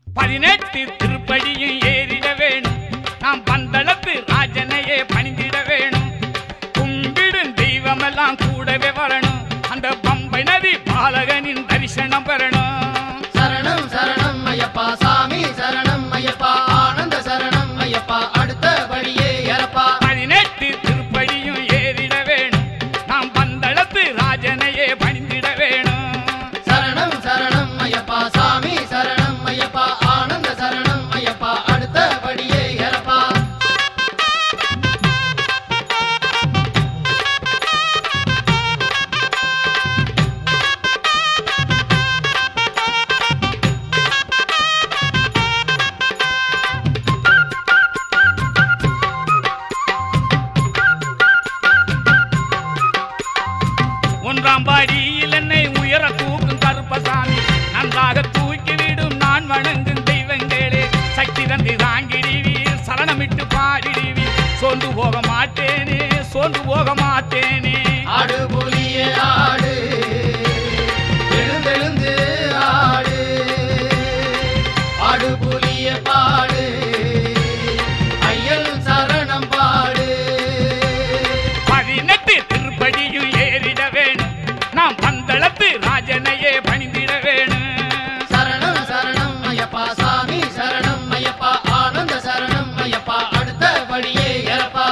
பதினெட்டு திருப்படியும் ஏறிட வேணும் நாம் பந்தளத்து ராஜனையே பணிந்திட வேணும் கும்பிடும் தெய்வமெல்லாம் கூடவே வரணும் அந்த பம்பை நதி பாலகனின் தரிசனம் பெறணும் சரணம் சரணம் ஐயப்பா சாமி சரணம் ஐயப்பா ஆனந்த சரணம் ஐயப்பா அடுத்தபடியே ஏறப்பா பதினெட்டு திருப்படியும் ஏறிட வேணும் நாம் பந்தளத்து ராஜனையே பணிந்திட வேணும் சரணம் சரணம் ஐயப்பா சாமி சரணம் ஐயப்பா ஆனந்த சரணம் ஐயப்பா அடுத்தபடியே ஏறப்பா ஒன்றாம் பாடியில் என்னை உயர தூக்கும் கருப்பசாமி நன்றாக தூக்கிவிடும் நான் வணங்கும் தெய்வங்களே சக்தி தந்தி தாங்கிடுவீர் சரணமிட்டு பாடிடுவீர் சோர்ந்து போக மாட்டேனே சோர்ந்து போக மாட்டேனே ஆடு புலியே ஆடு எழுந்தெழுந்து ஆடு ஆடு புலிய பாடு ஐயல் சரணம் பாடு பதினெட்டு திருப்படியும் ஏறிட வேணும் நாம் பந்தளத்து ராஜனையே பணிந்திட வேணும் சரணம் சரணம் ஐயப்பா சாமி சரணம் ஐயப்பா ஆனந்த சரணம் ஐயப்பா அடுத்தபடியே ஏறப்பா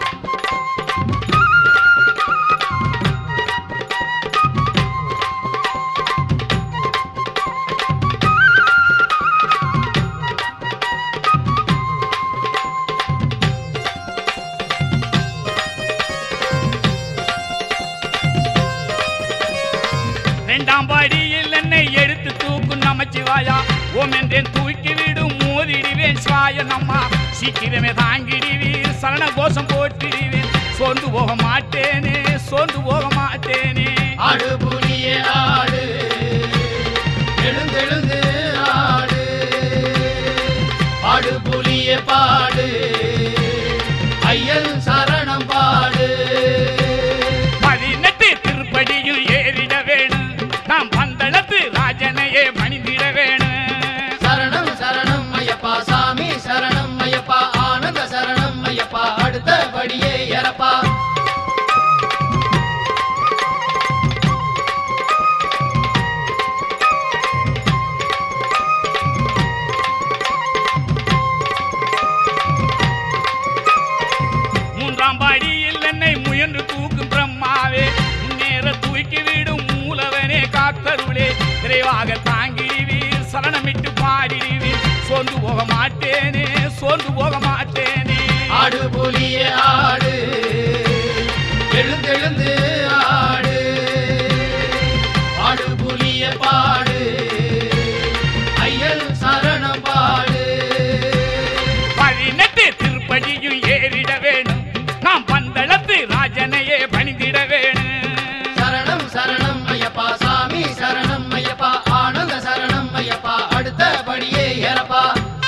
இரண்டாம் படியில் என்னை எடுத்து தூக்கும் நமச்சிவாயா ஓம் என்றேன் தூக்கிவிடும் மோதிடுவேன் சிவாய நம்மா சீக்கிரமே தாங்கிடுவீர் சரண கோஷம் போட்டிடுவேன் சோர்ந்து போக மாட்டேனே சோர்ந்து போக மாட்டேனே ஆடு புலியே ஆடு எழுந்தெழுந்து ஆடு ஆடு புலிய பாடு ஐயல் சரணம் பாடு பதினெட்டு திருப்படியும் ஏறிட வேணும் நாம் பந்தளத்து ராஜனையே பணிந்திட வேணும் சரணம் சரணம் ஐயப்பா சாமி சரணம் ஐயப்பா ஆனந்த சரணம் ஐயப்பா அடுத்தபடியே ஏறப்பா மூன்றாம் படியில் என்னை முயன்று தூக்கும் பிரம்மாவே முன்னேற தூக்கிவிடும் மூலவனே காத்தருளே விரைவாக தாங்கிடுவீர் சரணமிட்டு பாடிடுவீர் சோர்ந்து போக மாட்டேனே சோர்ந்து போக மாட்டேனே ஆடு புலிய ஆடு எழுந்தெழுந்து ஆடு ஆடு புலிய பாடு ஐயல் சரணம் பாடு பதினெட்டு திருப்பதியும் ஏறிட வேணும் நாம் பந்தளத்து ராஜனையே பணிந்திட வேணும் சரணம் சரணம் ஐயப்பா சாமி சரணம் ஐயப்பா ஆனந்த சரணம் ஐயப்பா அடுத்தபடியே ஏறப்பா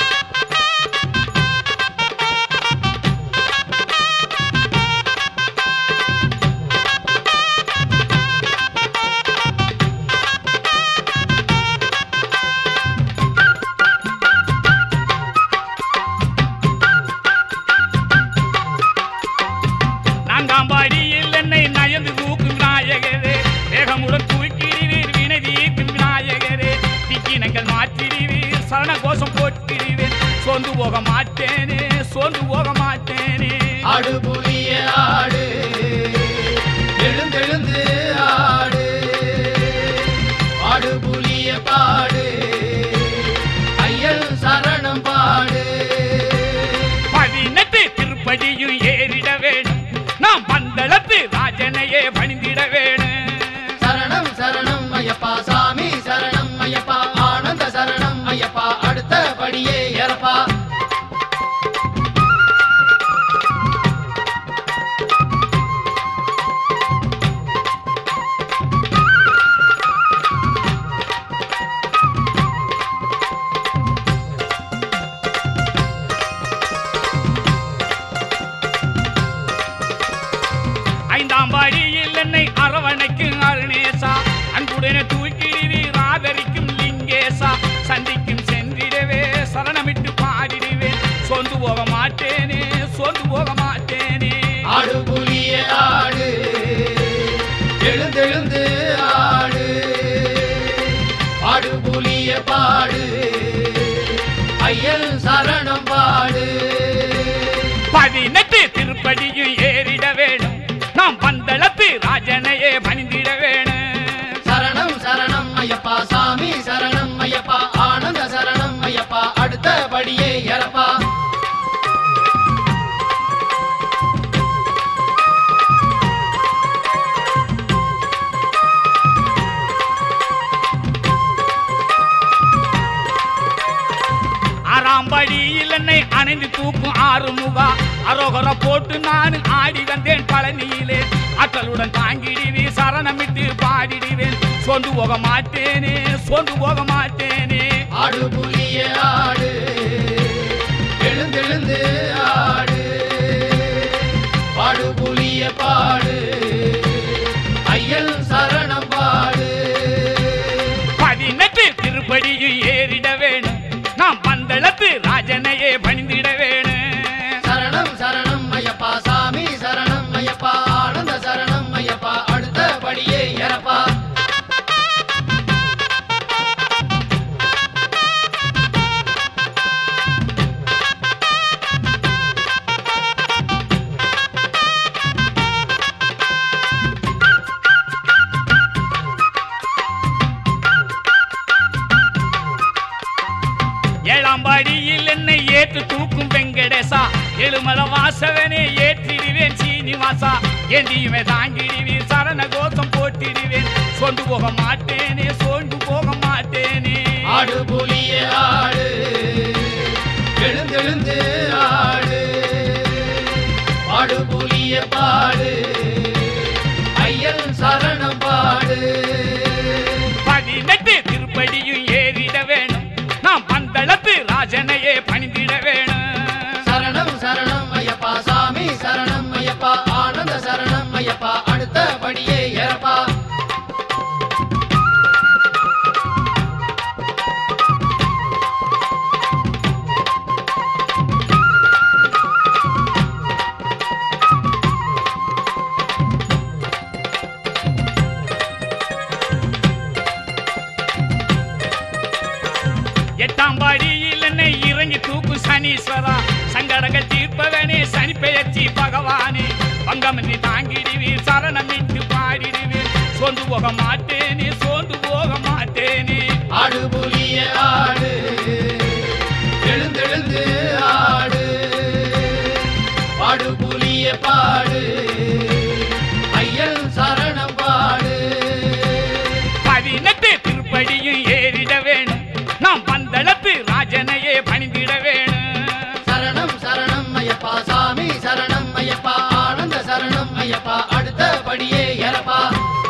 நான்காம் பாடியில் என்னை நயந்து தூக்கும் விநாயகரே வேகமுடன் தூக்கிடுவீர் வினை தீர்க்கும் விநாயகரே திக்கினங்கள் மாற்றிடுவீர் சரண கோஷம் போட்டிடுவீர் சோர்ந்து போக மாட்டேனே சோர்ந்து போக மாட்டேனே ஆடு புலிய ஆடு எழுந்தெழுந்து ஆடு ஆடு புலிய பாடு ஐயல் சரணம் பாடு பதினெட்டு திருப்பதியும் ஏறிட வேணும் நாம் பந்தளத்து ராஜனையே பணிந்திட வேணும் சரணம் சரணம் ஐயப்பா சாமி சரணம் ஐயப்பா ஆனந்த சரணம் ஐயப்பா அடுத்தபடியே ஏறப்பா மாட்டேனே சோர்ந்து போக மாட்டேனே ஆடு புலிய ஆடு எழுந்தெழுந்து ஆடு ஆடு புலிய பாடு ஐயன் சரணம் பாடு பதினெட்டு திருப்பதியும் ஏறிட வேணும் நாம் பந்தளத்து ராஜனையே பணிந்திட வேணும் சரணம் சரணம் ஐயப்பா சாமி சரணம் ஐயப்பா ஆனந்த சரணம் ஐயப்பா அடுத்த படியே எறப்பா ஆறாம் படியில் என்னை அணைந்து தூக்கும் ஆறு முகா அரோகர போட்டு நான் ஆடி வந்தேன் பழனியிலே அத்தலுடன் தாங்கிடுவே சரணமிட்டு பாடிடுவேன் சோர்ந்து போக மாட்டேனே சோர்ந்து போக மாட்டேனே ஆடு புலிய ஆடு எழுந்தெழுந்து ஆடு பாடு புலிய பாடு ஐயன் சரணம் பாடு பதினெட்டு திருப்படியும் ஏறிட வேணும் நாம் பந்தளத்து ராஜனையே பணிந்திட வேணும் சரணம் சரணம் ஐயப்பா சாமி சரணம் ஐயப்பா ஆனந்த சரணம் ஐயப்பா அடுத்த படியே எறப்பா ஏழாம் படியில் என்னை ஏற்று தூக்கும் வெங்கடேசா எழுமல வாசவனே ஏற்றிடுவேன் சீனிவாசா ஏந்தியுமே தாங்கிடுவேன் சரண கோஷம் போட்டிடுவேன் சோர்ந்து போக மாட்டேனே சோர்ந்து போக மாட்டேனே ஆடு புலிய ஆடு எழுந்தெழுந்து ஆடு பாடு புலிய பாடு ஐயன் சரணம் பாடு பதினெட்டு திருப்படியும் ஏறிட வேணும் நாம் பந்தளத்து ராஜனையே பணிந்திட வேணும் சரணம் சரணம் ஐயப்பா சாமி சரணம் ஐயப்பா ஆனந்த சரணம் ஐயப்பா அடுத்த படியே எறப்பா எட்டாம் படியில் என்னை இறங்கி தூக்கு சனீஸ்வரா சங்கடங்கள் தீர்ப்பவனே சனி பெயர்ச்சி பகவானே பங்கமின்றி தாங்கிடுவீர் சரணமிட்டு பாடிடுவீர் சோர்ந்து போக மாட்டேனே சோர்ந்து போக மாட்டேனே ஆடு புலிய ஆடு எழுந்தெழுந்து ஆடு பாடு புலிய பாடு ஐயன் சரணம் பாடு பதினெட்டு திருப்படியும் ஏறிட வேணும் நாம் பந்தளத்து ராஜனையே பணிந்திட வேணும் சரணம் சரணம் ஐயப்பா சாமி சரணம் ஐயப்பா ஆனந்த சரணம் ஐயப்பா அடுத்த படியே எறப்பா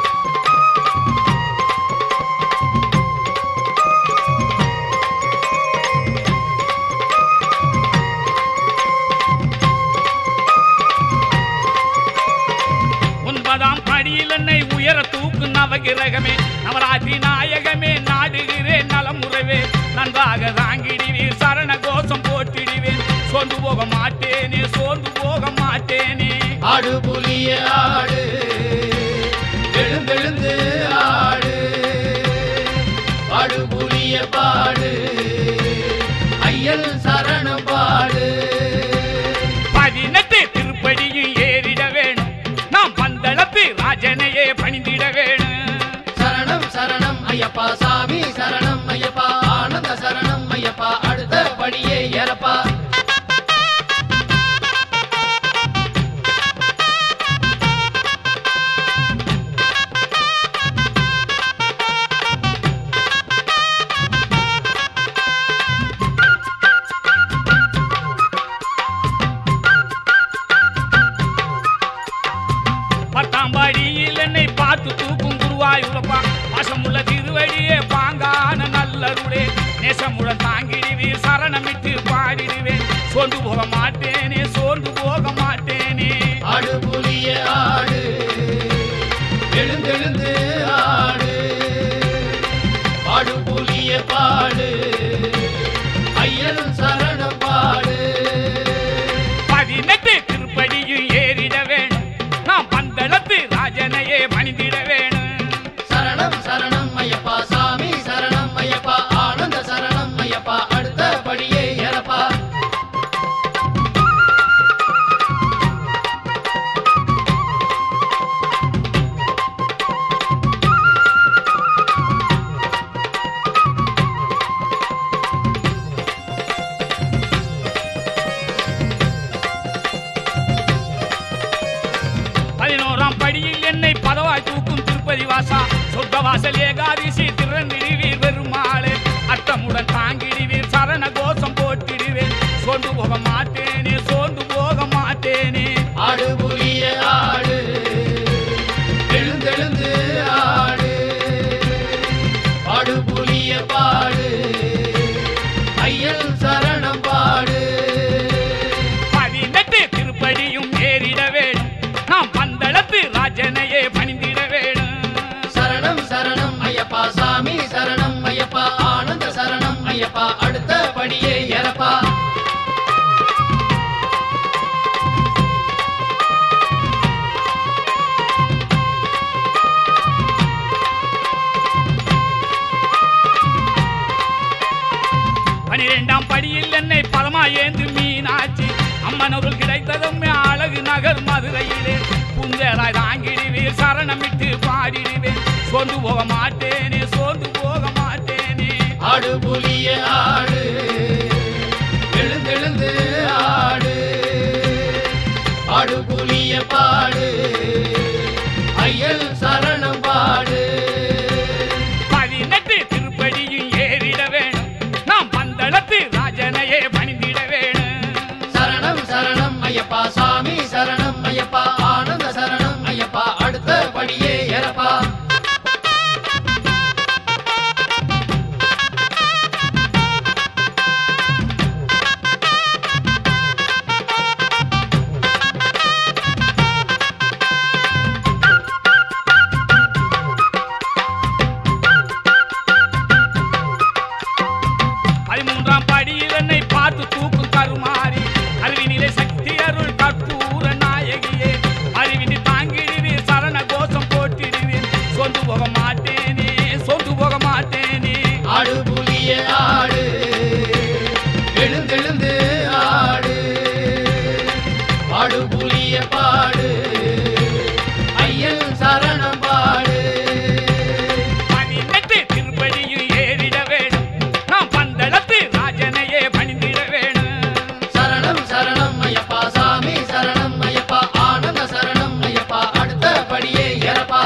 ஒன்பதாம் படியில் என்னை உயர தூக்கு நவகிரகமே நவராத்திரி நாயகமே நாடுகிறேன் நலமுறவே நன்றாக தாங்கிடுவீர் சரண கோஷம் போட்டிடுவேன் சோர்ந்து போக மாட்டேனே சோர்ந்து போக மாட்டேனே ஆடு புலிய ஆடு எழுந்தெழுந்து ஆடு பாடு புலிய பாடு ஐயன் சரணம் பாடு பதினெட்டு திருப்படியும் ஏறிட வேணும் நாம் பந்தளத்து ராஜனையே பணிந்திட வேணும் சரணம் சரணம் ஐயப்பா சாமி சரணம் ஐயப்பா ஆனந்த சரணம் ஐயப்பா அடுத்த படியே எறப்பா பத்தாம் படியில் என்னை பார்த்து தூக்கும் குருவாயூரப்பா பாசமுள்ள திருவடியே பாங்கான நல்லருளே நேசமுடன் தாங்கிடுவீர் சரணமிட்டு பாடிடுவேன் சோர்ந்து போக மாட்டேனே சோர்ந்து போக மாட்டேனே ஆடு புலிய ஆடு எழுந்தெழுந்து ஆடு பாடு புலிய பாடு ஐயன் சரணம் பாடு அட்டவாசல் ஏகாதிசி திறந்திடுவீர் பெருமாளே அட்டமுடன் தாங்கிடுவீர் சரண கோஷம் போட்டிடுவேன் சோர்ந்து போக மாட்டேனே சோர்ந்து போக மாட்டேனே ஆடு புலிய ஆடு எழுந்தெழுந்து ஆடு பாடு புலிய பாடு ஐயன் சரணம் பாடு பதினெட்டு திருப்படியும் ஏறிட வேணும் நாம் பந்தளத்து ராஜனையே பணிந்திட வேணும் சரணம் சரணம் ஐயப்பா சாமி சரணம் ஐயப்பா ஆனந்த சரணம் ஐயப்பா அடுத்த படியே எறப்பா பனிரெண்டாம் படியில் என்னை பலமா ஏந்து மீனாட்சி அம்மனருள் கிடைத்ததும் அழகு நகர் மதுரையிலே புஞ்சராய் தாங்கிடுவீர் சரணமிட்டு பாடிடுவேன் சோர்ந்து போக மாட்டேனே சோர்ந்து போக மாட்டேனே ஆடு புலிய ஆடு எழுந்தெழுந்து ஆடு ஆடு புலிய பாடு ஐயன் சரணம் பாடு பதினெட்டு திருப்படியும் ஏறிட வேணும் நாம் பந்தளத்து ராஜனையே பணிந்திட வேணும் சரணம் சரணம் ஐயப்பா சாமி சரணம் ஐயப்பா ஆனந்த சரணம் ஐயப்பா அடுத்த படியே எறப்பா பதிமூன்றாம் படியில் என்னை பார்த்து தூக்கும் கருமாறி அறிவினிலே சக்தி அருள் கற்பூர நாயகியே அறிவினி தாங்கிடுவீர் சரண கோஷம் போட்டிடுவீர் சொந்து போக மாட்டேனே சொந்து போக மாட்டேனே ஆடு புலிய ஆடு எழுந்தெழுந்து ஆடு ஆடு புலிய பாடு ஐயன் சரணம் பாடு பதினெட்டு திருப்படியும் ஏறிட வேணும் நாம் பந்தளத்து ராஜனையே பணிந்திட வேணும் சரணம் சரணம் ஐயப்பா சாமி சரணம் ஐயப்பா ஆனந்த சரணம் ஐயப்பா அடுத்த படியே எறப்பா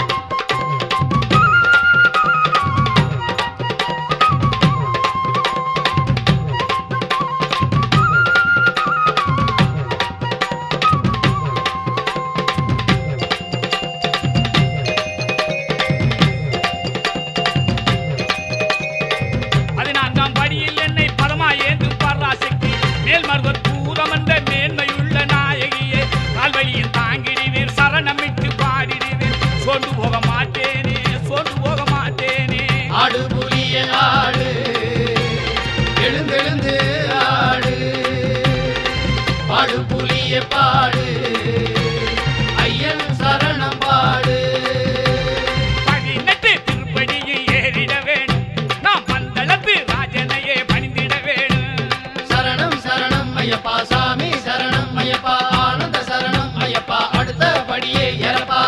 பதினான்காம் படியில் என்னை பலமா ஏந்தும் பராசக்தி மேல் மருவர் பூரமந்த மேன்மையுள்ள நாயகியே கால்வழியில் தாங்கிடுவீர் சரணமிட்டு பாடிடுவீர் சோர்ந்து போக மாட்டேனே சோர்ந்து போக மாட்டேனே ஆடு புலிய ஆடு எழுந்தெழுந்து ஆடு பாடு புலிய பாடு ஐயன் சரணம் பாடு பதினெட்டு திருப்படியில் ஏறிட வேணும் நாம் பந்தளத்து ராஜனையே பணிந்திட வேணும் சரணம் சரணம் ஐயப்பா சாமி சரணம் ஐயப்பா ஆனந்த சரணம் ஐயப்பா அடுத்த படியே எறப்பா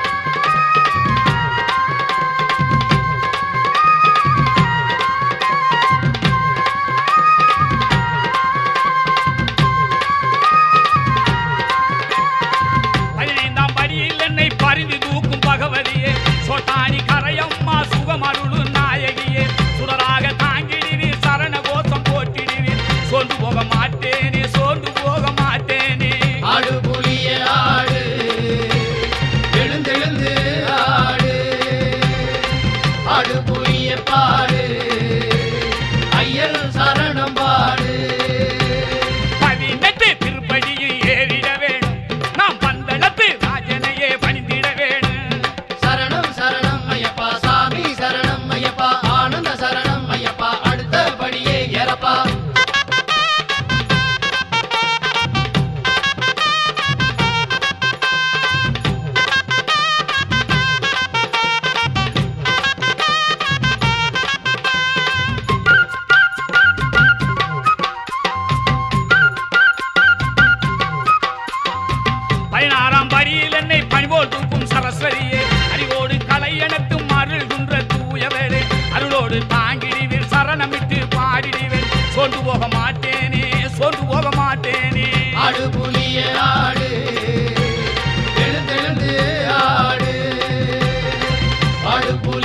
பதினைந்தாம் படியில் என்னை பரிந்து தூக்கும் பகவதியே சோட்டாணி கரையம்மா சுகமருளு நாயகியே சுடராக தாங்கிடுவீர் சரண கோஷம் போட்டிடுவீர் சோர்ந்து போக மாட்டேனே சோர்ந்து போக மாட்டேனே ஆடு புலிய ஆடு எழுந்தெழுந்து ஆடு ஆடு புலிய பாடு ஐயன் சரணம் பாடு பதினெட்டு திருப்படியில் ஏறிட வேணும் நாம் பந்தளத்து ராஜனையே பணிந்திட வேணும் சரணம் சரணம் ஐயப்பா சாமி சரணம் ஐயப்பா ஆனந்த சரணம் ஐயப்பா அடுத்த படியே எறப்பா பதினாறாம் படியில் என்னை பணிபோல் தூக்கும் சரஸ்வதியே அறிவோடு கலையணத்தும் அருள் குன்ற தூயவரே அருளோடு தாங்கிடுவீர் சரணமிட்டு பாடிடுவேன் சோர்ந்து போக மாட்டேனே சோர்ந்து போக மாட்டேனே ஆடு புலிய ஆடு எழுந்தெழுந்து ஆடு ஆடு புலிய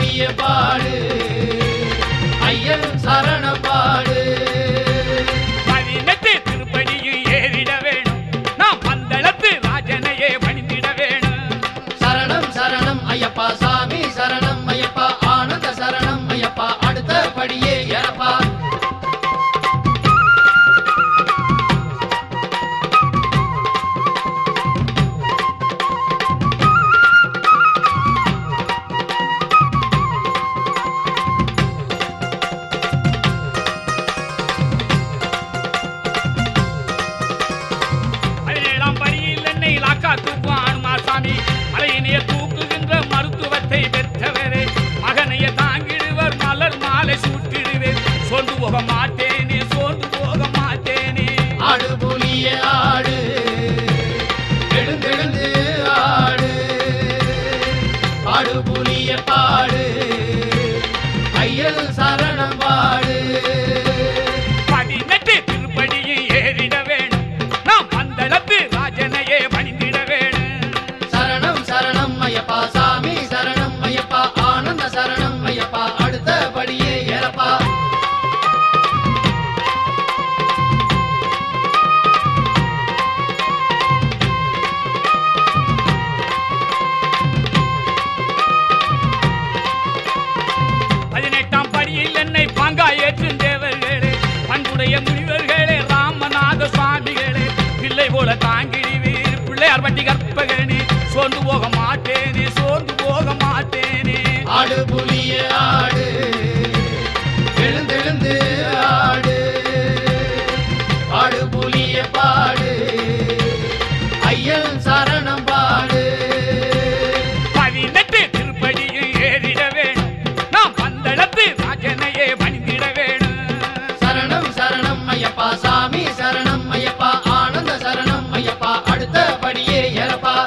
மாட்டேனே சோர்ந்து போக மாட்டேனே ஆடு புலிய ஆடு எழுந்தெழுந்து ஆடு ஆடு புலிய பாடு ஐயல் சரணம் பாடு பதினெட்டு திருப்படியும் ஏறிட வேணும் நாம் பந்தளத்து ராஜனையே பணிந்திட வேணும் சரணம் சரணம் ஐயப்பா சாமி சரணம் ஐயப்பா ஆனந்த சரணம் ஐயப்பா அடுத்த படியே ஏறப்பா பதினெட்டாம் படியில் என்னை பாங்காய் ஏற்றும் தேவர்களே பண்புடைய முனிவர்களே ராமநாத சுவாமிகளே பிள்ளை போல தாங்கிடுவீர் பிள்ளையார் வண்டி கற்பகனே சோர்ந்து போக மாட்டேனே சோர்ந்து போக மாட்டேனே ஆடு புலிய ஆடு எழுந்தெழுந்து ஆடு ஆடு புலிய பாடு ஐயன் சரணம் பாடு பதினெட்டு திருப்படியும் ஏறிட வேணும் நாம் பந்தளத்து ராஜனையே பணிந்திட வேணும் சரணம் சரணம் ஐயப்பா சாமி சரணம் ஐயப்பா ஆனந்த சரணம் ஐயப்பா அடுத்த படியே ஏறப்பா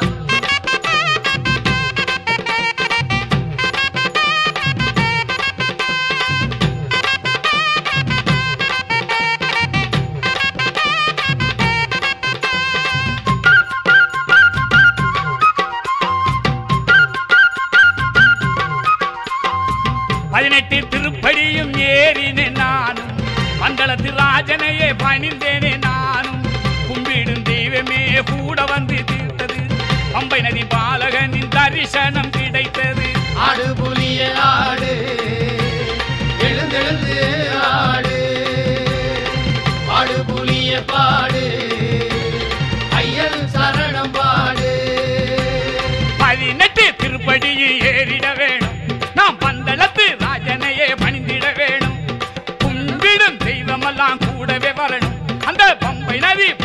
பதினெட்டு திருப்படியும் ஏறினேன் நானும் மண்டலத்து ராஜனையே பணிந்தேனே நானும் கும்பிடும் தெய்வமே கூட வந்து தீர்த்தது பம்பை நதி பாலகனின் தரிசனம் கிடைத்தது ஆடு புலிய ஆடு எழுந்தெழுந்து ஆடு ஆடு புலிய பாடு ஐயன் சரணம் பாடு பதினெட்டு திருப்படியும் ஏறிட வேணும் நாம் பந்தளத்து ராஜனையே பணிந்திட வேணும் கும்பிடும் தெய்வமெல்லாம் கூடவே வரணும் அந்த பம்பை நதி